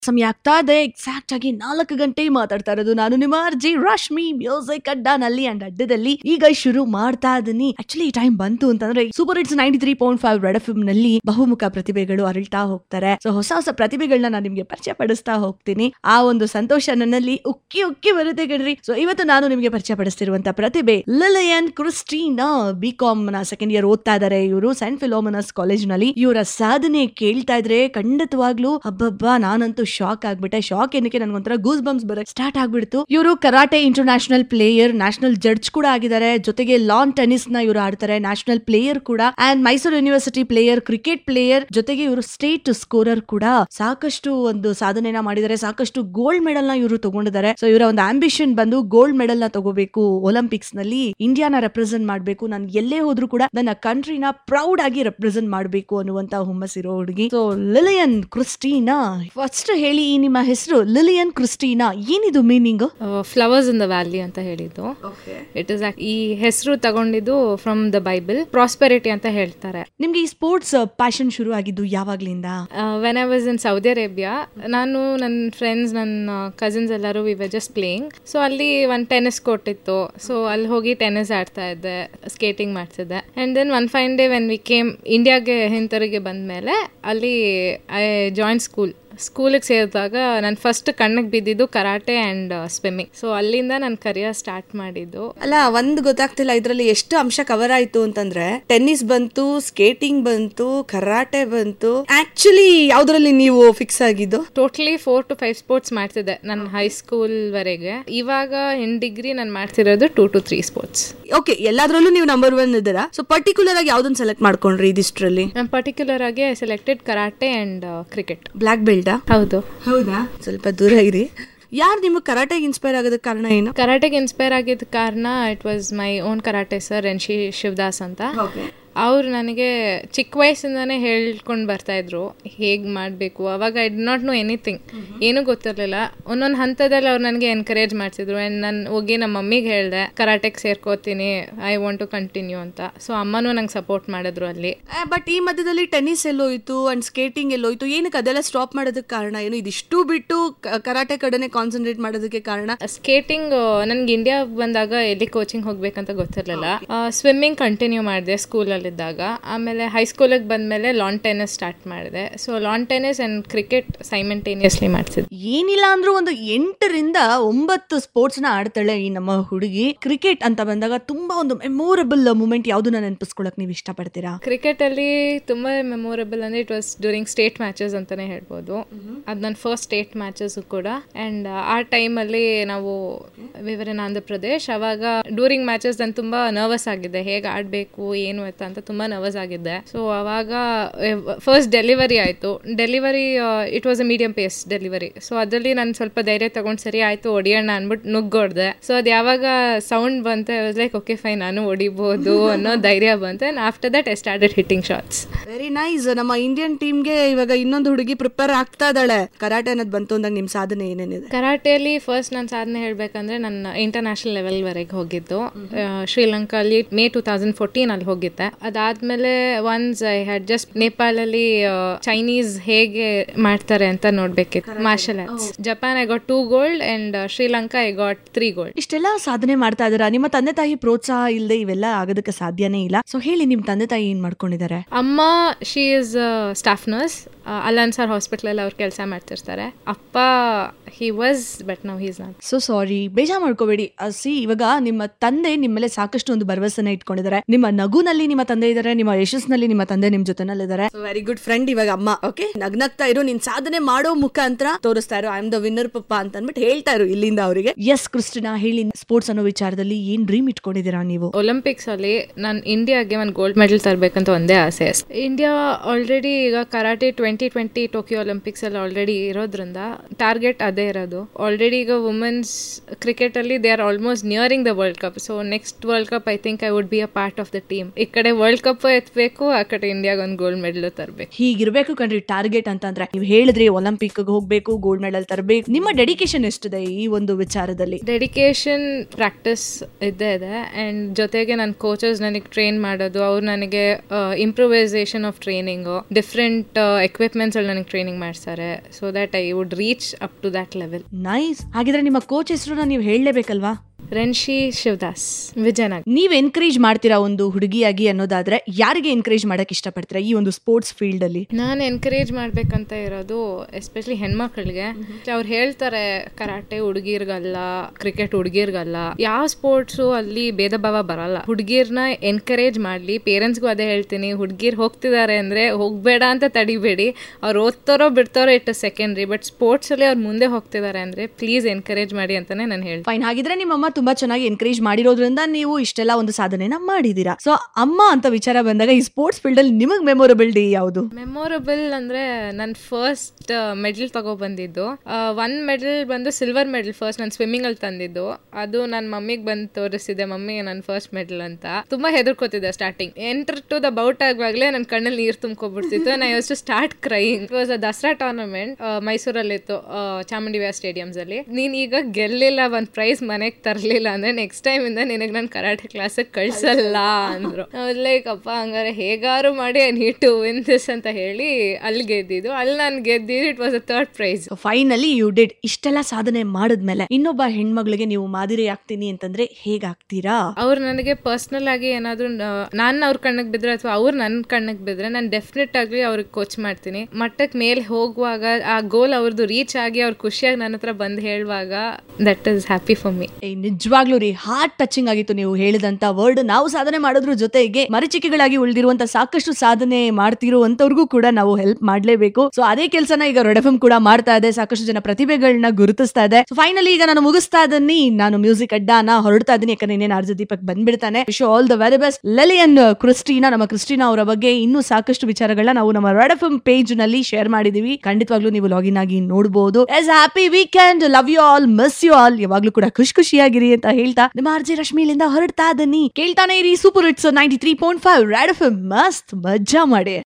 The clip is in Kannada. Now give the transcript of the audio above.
ಸಮಯ ಆಗ್ತಾ ಇದೆ ಎಕ್ಸಾಕ್ಟ್ ಆಗಿ ನಾಲ್ಕು ಗಂಟೆ ಮಾತಾಡ್ತಾ ಇರೋದು ನಾನು ನಿಮ್ಮ ಅರ್ಜಿ ರಶ್ಮಿ ಮ್ಯೂಸಿಕ್ ಅಡ್ಡಾನಲ್ಲಿ ಅಂಡ್ ಅಡ್ಡದಲ್ಲಿ ಈಗ ಶುರು ಮಾಡ್ತಾ ಇದೀನಿ ಆಕ್ಚುಲಿ ಈ ಟೈಮ್ ಬಂತು ಅಂತಂದ್ರೆ super hits ninety three point five red F ನಲ್ಲಿ ಬಹುಮುಖ ಪ್ರತಿಭೆಗಳು ಅರಳ್ತಾ ಹೋಗ್ತಾರೆ ಸೊ ಹೊಸ ಹೊಸ ಪ್ರತಿಭೆಗಳನ್ನ ನಾನು ನಿಮ್ಗೆ ಪರಿಚಯ ಪಡಿಸ್ತಾ ಹೋಗ್ತೀನಿ ಆ ಒಂದು ಸಂತೋಷ ನನ್ನಲ್ಲಿ ಉಕ್ಕಿ ಉಕ್ಕಿ ಬರುತ್ತೆ ಕಣ್ರಿ ಸೊ ಇವತ್ತು ನಾನು ನಿಮ್ಗೆ ಪರಿಚಯ ಪಡಿಸ್ತಿರುವಂತ ಪ್ರತಿಭೆ ಲಿಲಿಯನ್ ಕ್ರಿಸ್ಟಿನಾ ಬಿ ಕಾಮ್ ನ ಸೆಕೆಂಡ್ ಇಯರ್ ಓದ್ತಾ ಇದಾರೆ ಇವರು ಸೈಂಟ್ ಫಿಲೋಮನಸ್ ಕಾಲೇಜ್ ನಲ್ಲಿ ಇವರ ಸಾಧನೆ ಕೇಳ್ತಾ ಇದ್ರೆ ಖಂಡಿತವಾಗ್ಲೂ ಹಬ್ಬಬ್ಬಾ ನಾನಂತೂ ಶಾಕ್ ಆಗ್ಬಿಟ್ಟೆ ಶಾಕ್ ಏನಕ್ಕೆ ನನ್ಗೊಂಥರ ಗೂಸ್ ಬಂಪ್ಸ್ ಬರಕ್ ಸ್ಟಾರ್ಟ್ ಆಗ್ಬಿಡ್ತು ಇವರು karate international player national judge ಕೂಡ ಆಗಿದ್ದಾರೆ ಜೊತೆಗೆ ಲಾನ್ ಟೆನ್ನಿಸ್ ನ ಇವರು ಆಡ್ತಾರೆ ನ್ಯಾಷನಲ್ ಪ್ಲೇಯರ್ ಕೂಡ and Mysuru university player cricket player ಜೊತೆಗೆ ಇವರು ಸ್ಟೇಟ್ ಸ್ಕೋರರ್ ಕೂಡ ಸಾಕಷ್ಟು ಒಂದು ಸಾಧನೆನ ಮಾಡಿದ್ದಾರೆ ಸಾಕಷ್ಟು ಗೋಲ್ಡ್ ಮೆಡಲ್ ನ ಇವರು ತಗೊಂಡಿದ್ದಾರೆ ಸೊ ಇವರ ಒಂದು ಆಂಬಿಷನ್ ಬಂದು ಗೋಲ್ಡ್ ಮೆಡಲ್ ನ ತಗೋಬೇಕು ಒಲಿಂಪಿಕ್ಸ್ ನಲ್ಲಿ ಇಂಡಿಯಾನ ರೆಪ್ರೆಸೆಂಟ್ ಮಾಡಬೇಕು ನಾನು ಎಲ್ಲೇ ಹೋದ್ರು ಕೂಡ ನನ್ನ ಕಂಟ್ರಿನ ಪ್ರೌಡ್ ಆಗಿ ರೆಪ್ರೆಸೆಂಟ್ ಮಾಡಬೇಕು ಅನ್ನುವಂತ ಹುಮ್ಮಸ್ಸಿರೋ ಹುಡುಗಿ ಸೊ ಲಿಲಿಯನ್ ಕ್ರಿಸ್ಟಿನಾ ಫಸ್ಟ್ ಹೇಳಿ ಈ ನಿಮ್ಮ ಹೆಸರು ಲಿಲಿಯನ್ ಕ್ರಿಸ್ಟಿನಾ ಏನಿದು meaning flowers in the valley ಅಂತ ಹೇಳಿದ್ದು ಇಟ್ ಇಸ್ ಈ ಹೆಸರು ತಗೊಂಡಿದ್ದು ಫ್ರಮ್ ದ ಬೈಬಲ್ ಪ್ರಾಸ್ಪೆರಿಟಿ ಅಂತ ಹೇಳ್ತಾರೆ ನಿಮ್ಗೆ ಈ ಸ್ಪೋರ್ಟ್ಸ್ ಪ್ಯಾಷನ್ ಶುರು ಆಗಿದ್ದು ಯಾವಾಗ್ಲಿಂದ when I was in Saudi Arabia ನಾನು ನನ್ನ ಫ್ರೆಂಡ್ಸ್ ನನ್ನ ಕಸಿನ್ಸ್ ಎಲ್ಲರೂ we were just playing so ಅಲ್ಲಿ ಒಂದು ಟೆನ್ನಿಸ್ ಕೋರ್ಟ್ ಇತ್ತು ಸೊ ಅಲ್ಲಿ ಹೋಗಿ ಟೆನ್ನಿಸ್ ಆಡ್ತಾ ಇದ್ದೆ ಸ್ಕೇಟಿಂಗ್ ಮಾಡ್ತಿದ್ದೆ and then one fine day when we came ಇಂಡಿಯಾಗೆ ಹಿಂತಿರುಗಿ ಬಂದಮೇಲೆ ಅಲ್ಲಿ ಐ ಜಾಯಿನ್ ಸ್ಕೂಲ್ ಸ್ಕೂಲಿಗೆ ಸೇರಿದಾಗ ನಾನು ಫಸ್ಟ್ ಕಣ್ಣಿಗೆ ಬಿದ್ದಿದ್ದು ಕರಾಟೆ ಆ್ಯಂಡ್ ಸ್ವಿಮ್ಮಿಂಗ್ ಸೊ ಅಲ್ಲಿಂದ ನನ್ನ ಕರಿಯರ್ ಸ್ಟಾರ್ಟ್ ಮಾಡಿದ್ದು ಅಲ್ಲ ಒಂದ್ ಗೊತ್ತಾಗ್ತಿಲ್ಲ ಇದ್ರಲ್ಲಿ ಎಷ್ಟು ಅಂಶ ಕವರ್ ಆಯ್ತು ಅಂತಂದ್ರೆ ಟೆನ್ನಿಸ್ ಬಂತು ಸ್ಕೇಟಿಂಗ್ ಬಂತು ಕರಾಟೆ ಬಂತು ಆಕ್ಚುಲಿ ಯಾವ್ದ್ರಲ್ಲಿ ನೀವು ಫಿಕ್ಸ್ ಆಗಿದ್ದು totally four to five sports ಮಾಡ್ತಿದ್ದೆ ನನ್ನ ಹೈಸ್ಕೂಲ್ ವರೆಗೆ ಇವಾಗ ಇನ್ ಡಿಗ್ರಿ ನಾನು ಮಾಡ್ತಿರೋದು two to three sports okay ಎಲ್ಲಾದ್ರಲ್ಲೂ ನೀವು ನಂಬರ್ ಒನ್ ಇದ್ದೀರಾ ಸೊ ಪರ್ಟಿಕ್ಯುಲರ್ ಆಗಿ ಯಾವ್ದನ್ನ ಸೆಲೆಕ್ಟ್ ಮಾಡ್ಕೊಂಡ್ರಿ ಇದಿಷ್ಟ್ರಲ್ಲಿ ನಾನು ಪರ್ಟಿಕ್ಯುಲರ್ ಆಗಿ selected karate and cricket black ಬೆಲ್ಟಾ ಹೌದು ಹೌದಾ ಸ್ವಲ್ಪ ದೂರ ಇರಿ ಯಾರು ನಿಮಗೆ ಕರಾಟೆಗೆ ಇನ್ಸ್ಪೈರ್ ಆಗೋದಕ್ಕೆ ಕಾರಣ ಏನು ಕರಾಟೆಗೆ ಇನ್ಸ್ಪೈರ್ ಆಗಿದ್ದ ಕಾರಣ it was my own karate sir N ಶಿ ಶಿವದಾಸ್ ಅಂತ ಅವ್ರು ನನಗೆ ಚಿಕ್ಕ ವಯಸ್ಸಿಂದಾನೇ ಹೇಳ್ಕೊಂಡು ಬರ್ತಾ ಇದ್ರು ಹೇಗೆ ಮಾಡಬೇಕು ಅವಾಗ I did not know anything ಏನೂ ಗೊತ್ತಿರಲಿಲ್ಲ ಒಂದೊಂದು ಹಂತದಲ್ಲಿ ಅವ್ರು ನನಗೆ ಎನ್ಕರೇಜ್ ಮಾಡ್ತಿದ್ರು ಆ್ಯಂಡ್ ನಾನು ಹೋಗಿ ನಮ್ಮ ಮಮ್ಮಿಗೆ ಹೇಳಿದೆ ಕರಾಟೆಗೆ ಸೇರ್ಕೋತೀನಿ ಐ ವಾಂಟ್ ಟು ಕಂಟಿನ್ಯೂ ಅಂತ ಸೊ ಅಮ್ಮನೂ ನಂಗೆ ಸಪೋರ್ಟ್ ಮಾಡಿದ್ರು ಅಲ್ಲಿ ಬಟ್ ಈ ಮಧ್ಯದಲ್ಲಿ ಟೆನ್ನಿಸ್ ಎಲ್ಲೋಯ್ತು ಅಂಡ್ ಸ್ಕೇಟಿಂಗ್ ಎಲ್ಲೋಯ್ತು ಏನಕ್ಕೆ ಅದೆಲ್ಲ ಸ್ಟಾಪ್ ಮಾಡೋದಕ್ಕೆ ಕಾರಣ ಏನು ಇದಿಷ್ಟು ಬಿಟ್ಟು ಕ- ಕರಾಟೆ ಕಡೆನೆ ಕಾನ್ಸಂಟ್ರೇಟ್ ಮಾಡೋದಕ್ಕೆ ಕಾರಣ ಸ್ಕೇಟಿಂಗ್ ನನ್ಗೆ ಇಂಡಿಯಾ ಬಂದಾಗ ಎಲ್ಲಿ ಕೋಚಿಂಗ್ ಹೋಗ್ಬೇಕಂತ ಗೊತ್ತಿರಲಿಲ್ಲ ಸ್ವಿಮ್ಮಿಂಗ್ ಕಂಟಿನ್ಯೂ ಮಾಡಿದೆ ಸ್ಕೂಲಲ್ಲಿದ್ದಾಗ ಆಮೇಲೆ ಹೈಸ್ಕೂಲಿಗೆ ಬಂದಮೇಲೆ ಲಾನ್ ಟೆನ್ನಿಸ್ ಸ್ಟಾರ್ಟ್ ಮಾಡಿದೆ so lawn tennis and cricket simultaneously ಮಾಡ್ತಿದ್ದೆ ಏನಿಲ್ಲ ಅಂದ್ರೂ ಒಂದು ಎಂಟರಿಂದ ಒಂಬತ್ತು ಸ್ಪೋರ್ಟ್ಸ್ ನ ಆಡ್ತಾಳೆ ಈ ನಮ್ಮ ಹುಡುಗಿ ಕ್ರಿಕೆಟ್ ಅಂತ ಬಂದಾಗ ತುಂಬಾ ಒಂದು ಮೆಮೊರಬಲ್ ಮೂಮೆಂಟ್ ಯಾವ್ದನ್ನ ನೆನಪಿಸ್ಕೊಳಕ್ ನೀವು ಇಷ್ಟಪಡ್ತೀರಾ ಕ್ರಿಕೆಟ್ ಅಲ್ಲಿ ತುಂಬಾ ಮೆಮೊರಬಲ್ ಅಂದ್ರೆ it was during state matches ಅಂತಾನೆ ಹೇಳ್ಬೋದು ಅದು ನನ್ನ ಫಸ್ಟ್ ಸ್ಟೇಟ್ ಮ್ಯಾಚಸ್ ಕೂಡ ಅಂಡ್ ಆ ಟೈಮಲ್ಲಿ ನಾವು ವಿವರ ಇನ್ ಆಂಧ್ರ ಪ್ರದೇಶ್ ಅವಾಗ ಡ್ಯೂರಿಂಗ್ ಮ್ಯಾಚಸ್ ನಾನು ತುಂಬಾ ನರ್ವಸ್ ಆಗಿದ್ದೆ ಹೇಗೆ ಆಡಬೇಕು ಏನು ಎತ್ತ ಅಂತ ತುಂಬಾ ನರ್ವಸ್ ಆಗಿದ್ದೆ ಸೊ ಅವಾಗ ಫಸ್ಟ್ ಡೆಲಿವರಿ ಆಯಿತು delivery it was a medium pace delivery so ಅದರಲ್ಲಿ ನಾನು ಸ್ವಲ್ಪ ಧೈರ್ಯ ತಗೊಂಡು ಸರಿ ಆಯಿತು ಹೊಡಿಯೋಣ ಅಂದ್ಬಿಟ್ಟು ನುಗ್ಗೊಡ್ದೆ ಸೊ ಅದು ಯಾವಾಗ ಸೌಂಡ್ ಬಂತು I was like okay fine ನಾನು ಹೊಡಿಬೋದು ಅನ್ನೋ ಧೈರ್ಯ ಬಂತು and after that I started hitting shots very nice ನಮ್ಮ ಇಂಡಿಯನ್ ಟೀಮ್ಗೆ ಇವಾಗ ಇನ್ನೊಂದು ಹುಡುಗಿ ಪ್ರಿಪೇರ್ ಆಗ್ತಾ ಇದ್ದಾಳೆ ಕರಾಟೆ ಅನ್ನೋದು ಬಂತು ಅಂದಾಗ ನಿಮ್ ಸಾಧನೆ ಏನೇನಿದೆ ಕರಾಟೆಯಲ್ಲಿ ಫಸ್ಟ್ ನನ್ನ ಸಾಧನೆ ಹೇಳಬೇಕಂದ್ರೆ ನನ್ನ ಇಂಟರ್ನ್ಯಾಷನಲ್ ಲೆವೆಲ್ವರೆಗೆ ಹೋಗಿದ್ದು ಆ, ಶ್ರೀಲಂಕಾಲಿ ಮೇ ಟೂ ತೌಸಂಡ್ ಫೋರ್ಟೀನ್ ಅಲ್ಲಿ ಹೋಗಿದ್ದೆ ಅದಾದ್ಮೇಲೆ ಒನ್ಸ್ ಐ ಹ್ಯಾಡ್ ಜಸ್ಟ್ ನೇಪಾಳಲ್ಲಿ ಚೈನೀಸ್ ಹೇಗೆ ಮಾಡ್ತಾರೆ ಅಂತ ನೋಡ್ಬೇಕಿತ್ತು martial arts Japan I got two gold and Sri Lanka I got three gold ಇಷ್ಟೆಲ್ಲ ಸಾಧನೆ ಮಾಡ್ತಾ ಇದ್ದೀರಾ ನಿಮ್ಮ ತಂದೆ ತಾಯಿ ಪ್ರೋತ್ಸಾಹ ಇಲ್ಲದೆ ಇವೆಲ್ಲ ಆಗೋದಕ್ಕೆ ಸಾಧ್ಯನೇ ಇಲ್ಲ ಸೊ ಹೇಳಿ ನಿಮ್ ತಂದೆ ತಾಯಿ ಏನ್ ಮಾಡ್ಕೊಂಡಿದ್ದಾರೆ ಅಮ್ಮ ಶಿ ಇಸ್ ಸ್ಟಾಫ್ ನರ್ಸ್ ಅಲಾನ್ಸರ್ ಹಾಸ್ಪಿಟ್ಲಲ್ಲಿ ಅವ್ರು ಕೆಲಸ ಮಾಡ್ತಿರ್ತಾರೆ ಅಪ್ಪ ಹಿ ವಾಸ್ ಬಟ್ ನಾವು ಹೀಸ್ ನಾಟ್ ಸೊ ಸಾರಿ ಬೇಜಾರ್ ಮಾಡ್ಕೋಬೇಡಿ ಸಿ ಇವಾಗ ನಿಮ್ಮ ತಂದೆ ನಿಮ್ಮ ಮೇಲೆ ಸಾಕಷ್ಟು ಒಂದು ಭರವಸೆನ ಇಟ್ಕೊಂಡಿದ್ದಾರೆ ನಿಮ್ಮ ನಗುನಲ್ಲಿ ನಿಮ್ಮ ತಂದೆ ಇದ್ದಾರೆ ನಿಮ್ಮ ಯಶಸ್ಸಿನಲ್ಲಿ ನಿಮ್ಮ ತಂದೆ ನಿಮ್ ಜೊತೆನಲ್ಲಿದ್ದಾರೆ ವೆರಿ ಗುಡ್ ಫ್ರೆಂಡ್ ಇವಾಗ ಅಮ್ಮ ಓಕೆ ನಗ್ನಗ್ತಾ ಇರು ನೀನ್ ಸಾಧನೆ ಮಾಡೋ ಮುಖಾಂತರ ತೋರಿಸ್ತಾ ಇರು ಐ ಆಮ್ ದ ವಿನ್ನರ್ ಪಪ್ಪ ಅಂತ ಅಂದ್ಬಿಟ್ಟು ಹೇಳ್ತಾ ಇರು ಇಲ್ಲಿಂದ ಅವರಿಗೆ ಎಸ್ ಕ್ರಿಸ್ಟಿನಾ ಹೇಳಿ ಸ್ಪೋರ್ಟ್ಸ್ ಅನ್ನೋ ವಿಚಾರದಲ್ಲಿ ಏನ್ ಡ್ರೀಮ್ ಇಟ್ಕೊಂಡಿದ್ದೀರಾ ನೀವು ಒಲಿಂಪಿಕ್ಸ್ ಅಲ್ಲಿ ನಾನು ಇಂಡಿಯಾಗೆ ಒಂದು ಗೋಲ್ಡ್ ಮೆಡಲ್ ತರಬೇಕಂತ ಒಂದೇ ಆಸೆ ಇಂಡಿಯಾ ಆಲ್ರೆಡಿ ಈಗ karate twenty twenty Tokyo Olympics ಅಲ್ಲಿ ಆಲ್ರೆಡಿ ಇರೋದ್ರಿಂದ ಟಾರ್ಗೆಟ್ ಅದೇ ಇರೋದು ಆಲ್ರೆಡಿ ಈಗ ವುಮೆನ್ಸ್ ಕ್ರಿಕೆಟ್ ಅಲ್ಲಿ they are almost nearing the world cup so next world cup I think I would be a part of the team ಈ ಕಡೆ ವರ್ಲ್ಡ್ ಕಪ್ ಎತ್ತಬೇಕು ಆ ಕಡೆ ಇಂಡಿಯಾಗೆ ಒಂದು ಗೋಲ್ಡ್ ಮೆಡಲ್ ತರಬೇಕು ಹೀಗಿರ್ಬೇಕು ಕಣ್ರಿ ಟಾರ್ಗೆಟ್ ಅಂತಂದ್ರೆ ನೀವು ಹೇಳಿದ್ರಿ ಒಲಿಂಪಿಕ್ ಹೋಗ್ಬೇಕು ಗೋಲ್ಡ್ ಮೆಡಲ್ ತರಬೇಕು ನಿಮ್ಮ ಡೆಡಿಕೇಶನ್ ಎಷ್ಟಿದೆ ಈ ಒಂದು ವಿಚಾರದಲ್ಲಿ ಡೆಡಿಕೇಶನ್ ಪ್ರಾಕ್ಟೀಸ್ ಇದ್ದೇ ಇದೆ ಆ್ಯಂಡ್ ಜೊತೆಗೆ ನನ್ನ ಕೋಚಸ್ ನನಗೆ ಟ್ರೈನ್ ಮಾಡೋದು ಅವ್ರು ನನಗೆ improvisation of training different equip equipments ಅಲ್ಲಿ ನನಗೆ ಟ್ರೈನಿಂಗ್ ಮಾಡ್ತಾರೆ so that I would reach up to that level nice ಹಾಗಿದ್ರೆ ನಿಮ್ಮ ಕೋಚ್ ಹೆಸರು ನೀವು ಹೇಳಲೇಬೇಕಲ್ವಾ ರೆನ್ಶಿ ಶಿವದಾಸ್ ವಿಜಯನಗರ ನೀವ್ ಎನ್ಕರೇಜ್ ಮಾಡ್ತೀರಾ ಒಂದು ಹುಡುಗಿಯಾಗಿ ಅನ್ನೋದಾದ್ರೆ ಯಾರಿಗೆ ಎನ್ಕರೇಜ್ ಮಾಡಕ್ ಇಷ್ಟಪಡ್ತೀರಾ ಈ ಒಂದು ಸ್ಪೋರ್ಟ್ಸ್ ಫೀಲ್ಡ್ ಅಲ್ಲಿ ನಾನು ಎನ್ಕರೇಜ್ ಮಾಡ್ಬೇಕಂತ ಇರೋದು ಎಸ್ಪೆಷಲಿ ಹೆಣ್ಮಕ್ಳಿಗೆ ಅವ್ರು ಹೇಳ್ತಾರೆ ಕರಾಟೆ ಹುಡುಗಿರ್ಗಲ್ಲ ಕ್ರಿಕೆಟ್ ಹುಡುಗಿರ್ಗಲ್ಲ ಯಾವ ಸ್ಪೋರ್ಟ್ಸು ಅಲ್ಲಿ ಭೇದ ಭಾವ ಬರಲ್ಲ ಹುಡುಗಿರ್ನ ಎನ್ಕರೇಜ್ ಮಾಡ್ಲಿ ಪೇರೆಂಟ್ಸ್ಗೂ ಅದೇ ಹೇಳ್ತೀನಿ ಹುಡುಗಿರ್ ಹೋಗ್ತಿದ್ದಾರೆ ಅಂದ್ರೆ ಹೋಗ್ಬೇಡ ಅಂತ ತಡಿಬೇಡಿ ಅವ್ರು ಓದ್ತಾರೋ ಬಿಡ್ತಾರೋ ಇಟ್ಟು ಸೆಕೆಂಡ್ರಿ ಬಟ್ ಸ್ಪೋರ್ಟ್ಸ್ ಅಲ್ಲಿ ಅವ್ರು ಮುಂದೆ ಹೋಗ್ತಿದ್ದಾರೆ ಅಂದ್ರೆ ಪ್ಲೀಸ್ ಎನ್ಕರೇಜ್ ಮಾಡಿ ಅಂತಾನೆ ನಾನು ಹೇಳ್ತೀನಿ ಫೈನ್ ಹಾಗಿದ್ರೆ ನಿಮ್ಮಮ್ಮ ತುಂಬಾ ಚೆನ್ನಾಗಿ ಎನ್ಕರೇಜ್ ಮಾಡಿರೋದ್ರಿಂದ ನೀವು ಇಷ್ಟೆಲ್ಲ ಒಂದು ಸಾಧನೆನ ಮಾಡಿದೀರಾ ಸೊ ಅಮ್ಮ ಅಂತ ವಿಚಾರ ಬಂದಾಗ ಈ ಸ್ಪೋರ್ಟ್ಸ್ ಫೀಲ್ಡ್ ಅಲ್ಲಿ ನಿಮಗ್ ಮೆಮೊರಬಲ್ ಡೇ ಯಾವುದು ಮೆಮೊರಬಲ್ ಅಂದ್ರೆ ನನ್ನ ಫಸ್ಟ್ ಮೆಡಲ್ ತಗೋ ಬಂದಿದ್ದು ಒನ್ ಮೆಡಲ್ ಬಂದು ಸಿಲ್ವರ್ ಮೆಡಲ್ ಫಸ್ಟ್ ನಾನು ಸ್ವಿಮ್ಮಿಂಗ್ ಅಲ್ಲಿ ತಂದಿದ್ದು ಅದು ನನ್ನ ಮಮ್ಮಿಗೆ ಬಂದು ತೋರಿಸಿದೆ ಮಮ್ಮಿ ನನ್ನ ಫಸ್ಟ್ ಮೆಡಲ್ ಅಂತ ತುಂಬಾ ಹೆದರ್ಕೋತಿದ್ದೆ starting enter to the bout ಆಗುವಾಗಲೇ ನನ್ನ ಕಣ್ಣಲ್ಲಿ ನೀರು ತುಂಬ್ಕೊಬಿಡ್ತಿತ್ತು ನಾ to start crying was a Dasara tournament ಮೈಸೂರಲ್ಲಿತ್ತು ಆ, ಚಾಮುಂಡಿ ವಿಹಾರ್ ಸ್ಟೇಡಿಯಮ್ಸ್ ಅಲ್ಲಿ ನೀನ್ ಈಗ ಗೆಲ್ಲಿಲ್ಲ ಒಂದ್ ಪ್ರೈಸ್ ಮನೆಗೆ ತರಲಿಲ್ಲ ಅಂದ್ರೆ ನೆಕ್ಸ್ಟ್ ಟೈಮ್ ಇಂದ ನಿನಗೆ ನಾನು ಕರಾಟೆ ಕ್ಲಾಸಿಗೆ ಕಳ್ಸಲ್ಲ ಅಂದ್ರು ಲೈಕ್ ಅಪ್ಪ ಹಂಗಾರೆ ಹೇಗಾರು ಮಾಡಿ I need to win this ಅಂತ ಹೇಳಿ ಅಲ್ಲಿ ಗೆದ್ದಿದ್ದು ಅಲ್ಲಿ ನಾನು ಗೆದ್ದಿದ್ದು it was a third prize finally you did ಇಷ್ಟೆಲ್ಲ ಸಾಧನೆ ಮಾಡಿದ್ಮೇಲೆ ಇನ್ನೊಬ್ಬ ಹೆಣ್ಮಗಳಿಗೆ ನೀವು ಮಾದರಿ ಆಗ್ತೀನಿ ಅಂತಂದ್ರೆ ಹೇಗಾಗ್ತೀರಾ ಅವ್ರು ನನಗೆ ಪರ್ಸ್ನಲ್ ಆಗಿ ಏನಾದ್ರು ನಾನು ಅವ್ರ ಕಣ್ಣಿಗೆ ಬಿದ್ರೆ ಅಥವಾ ಅವ್ರು ನನ್ನ ಕಣ್ಣಿಗೆ ಬಿದ್ರೆ ನಾನು ಡೆಫಿನೆಟ್ ಆಗಿ ಅವ್ರಿಗೆ ಕೋಚ್ ಮಾಡ್ತೀನಿ ಮಟ್ಟಕ್ಕೆ ಮೇಲೆ ಹೋಗುವಾಗ ಆ ಗೋಲ್ ಅವ್ರದ್ದು ರೀಚ್ ಆಗಿ ಅವ್ರು ಖುಷಿಯಾಗಿ ನನ್ನ ಹತ್ರ ಬಂದು ಹೇಳುವಾಗ that is happy for me ಏ ನಿಜವಾಗ್ಲೂ ರೀ ಹಾರ್ಟ್ ಟಚಿಂಗ್ ಆಗಿತ್ತು ನೀವು ಹೇಳಿದಂತ ವರ್ಡ್ ನಾವು ಸಾಧನೆ ಮಾಡೋದ್ರ ಜೊತೆಗೆ ಮರಿಚಿಕೆಗಳಾಗಿ ಉಳಿದಿರುವಂತ ಸಾಕಷ್ಟು ಸಾಧನೆ ಮಾಡ್ತಿರುವಂತವ್ರಿಗೂ ಕೂಡ ನಾವು ಹೆಲ್ಪ್ ಮಾಡ್ಲೇಬೇಕು ಸೊ ಅದೇ ಕೆಲಸನ ಈಗ ರೆಡ್ ಎಫ್ ಕೂಡ ಮಾಡ್ತಾ ಇದೆ ಸಾಕಷ್ಟು ಜನ ಪ್ರತಿಭೆಗಳನ್ನ ಗುರುತಿಸ್ತಾ ಇದೆ ಸೊ ಫೈನಲಿ ಈಗ ನಾನು ಮುಗಿಸ್ತಾ ಇದೀನಿ ನಾನು ಮ್ಯೂಸಿಕ್ ಅಡ್ಡಾನ ಹೊರಡ್ತಾ ಇದೀನಿ ಯಾಕಂದ್ರೆ ಇನ್ನೇನು ಅರ್ಜ ದೀಪಕ್ ಬಂದ್ಬಿಡ್ತಾನೆ wish all the very best Lilian Christina ನಮ್ಮ ಕ್ರಿಸ್ಟಿನಾ ಅವರ ಬಗ್ಗೆ ಇನ್ನೂ ಸಾಕಷ್ಟು ವಿಚಾರಗಳನ್ನ ನಾವು ನಮ್ಮ ರೆಡ್ ಎಫ್ ಪೇಜ್ ನಲ್ಲಿ ಶೇರ್ ಮಾಡಿದೀವಿ ಖಂಡಿತವಾಗ್ಲೂ ನೀವು ಲಾಗಿನ್ ಆಗಿ ನೋಡಬಹುದು yes happy weekend love you all miss you all ಯಾವಾಗ್ಲೂ ಕೂಡ ಖುಷಿ ಖುಷಿಯಾಗಿರಿ ಅಂತ ಹೇಳ್ತಾ ನಿಮ್ಮ ಆರ್ಜಿ ರಶ್ಮಿಲಿಂದ ಹೊರಡ್ತಾ ಇದೀನಿ ಕೇಳ್ತಾನೆ ಇರಿ super hits ninety three point five red F ಮಸ್ತ್ ಮಜ್ಜಾ ಮಾಡಿ